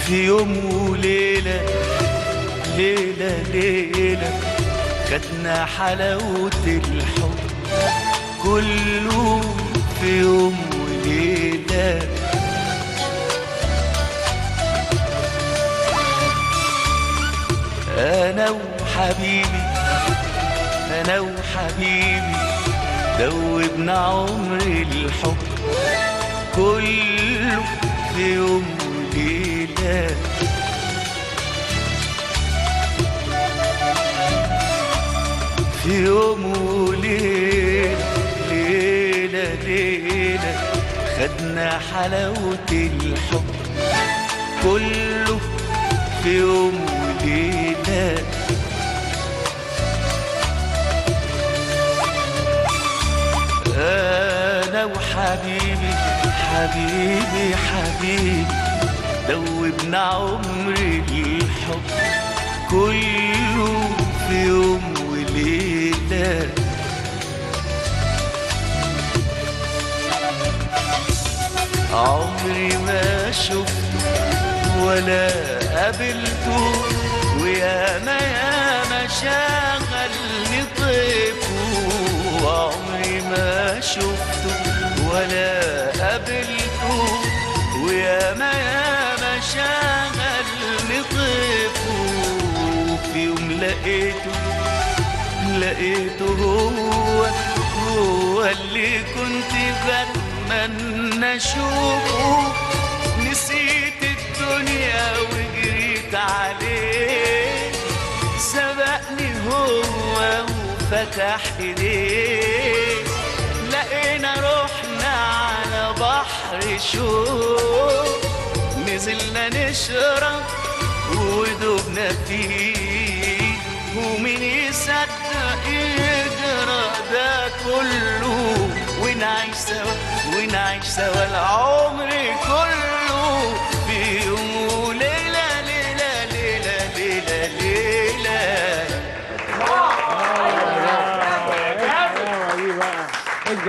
في يوم وليلة ليلة ليلة خدنا حلاوة الحب كله في يوم وليلة أنا وحبيبي أنا وحبيبي دوبنا عمر الحب كله في يوم وليلة في يوم وليلة ليلة ليلة خدنا حلاوة الحب كله في يوم وليلة أنا وحبيبي حبيبي حبيبي دوبنا عمر الحب كله في يوم وليلة عمري ما شفته ولا قابلته وياما ياما شغلني طيفه عمري ما شفته ولا قابلته وياما ياما شغلني طيفه في يوم لقيته لقيته هو هو اللي كنت بتمنى اشوفه نسيت الدنيا وجريت عليه سبقني هو وفتح ايديه لقينا روحنا على بحر شوق نزلنا نشرب ودوبنا فيه ومين يصدق يجرى ده كله ونعيش سوا ونعيش سوا العمر